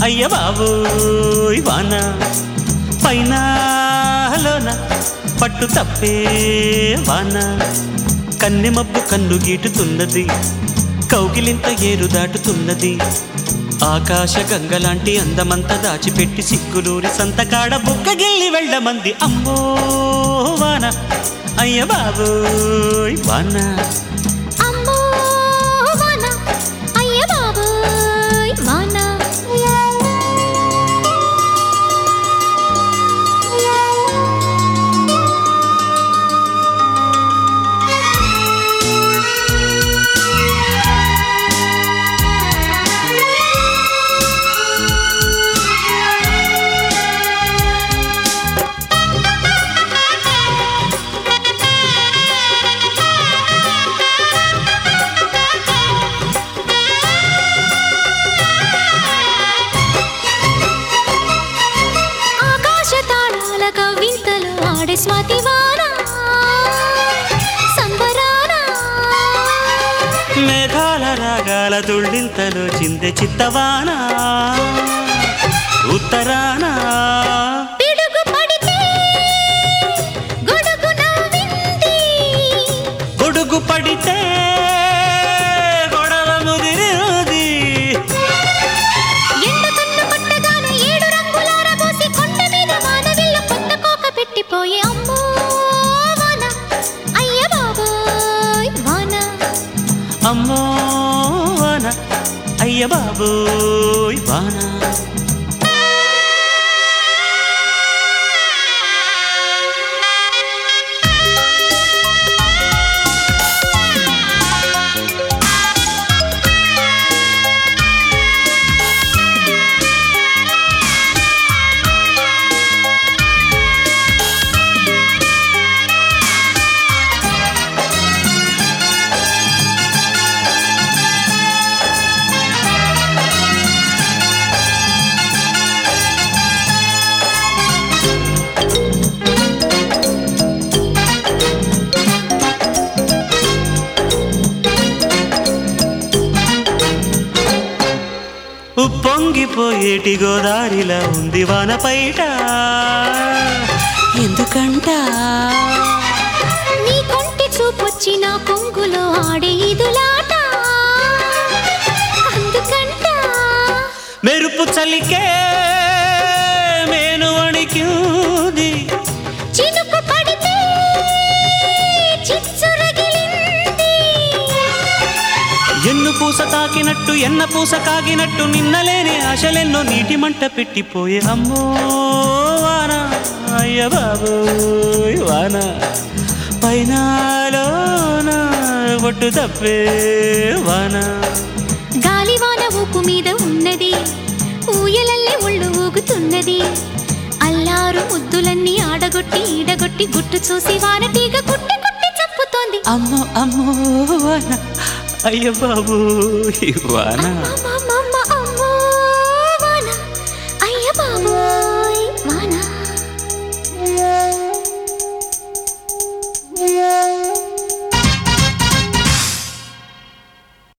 అయ్య బాబోయ్ వాన పైన లోన పట్టు తప్పే వాన కన్నె మబ్బు కన్ను గీటుతున్నది కౌగిలింత ఏరు దాటుతున్నది ఆకాశ గంగలాంటి అందమంతా దాచిపెట్టి సిగ్గులూరి సంతకాడ బుక్కగిల్లి వెళ్ళమంది అమ్మో వాన అయ్య బాబోయ్ వాన అమ్మో వాన అయ్య బాబోయ్ వాన ఆకాశ తాళాల కవింతలు ఆడే స్వాతి వాన సంబరాన మేఘాల రాగాల తుళ్ళింతలో చిందె చిత్తవాన ఉత్తరాన పిడుగు పడితే గొడుగు నవ్వింది గొడుగు పడితే గొడవ ముదిరింది ఎండ కన్ను కొట్టగానే ఏడు రంగులార పోసి కొండ మీద మానవిల్లు కొత్త కోక పెట్టిపోయే అమ్మో వాన అయ్య బాబోయ్ వాన అమ్మో వాన అయ్య బాబోయ్ వాన ఉప్పొంగిపోయేటి గోదారిలా ఉంది వాన పైట ఎందుకంట నీ కొంటి చూపొచ్చి నా కొంగులో ఆడే ఇదులాట అందుకంట మెరుపు చలికే మేను వణికింది చినుకు పడితే చిచ్చు రగిలింది ఎన్ను పూస తాకినట్టు ఎన్న పూస కాగినట్టు నిన్నలేని ఆశలెన్నో నీటి మంట పెట్టిపోయే అమ్మో వాన అయ్య బాబోయ్ వాన పైనాలోన ఒట్టు తప్పే వాన గాలివాన ఊపు మీద ఉన్నది ఊయలల్లే ఒళ్ళు ఊగుతున్నది అల్లారు ముద్దులన్నీ ఆడగొట్టి ఈడగొట్టి గుట్టు చూసి వాన తీగ కుట్టి కుట్టి చప్పుతోంది అమ్మో అమ్మో వాన అయ్య బాబోయ్ వాన అమ్మమ్మ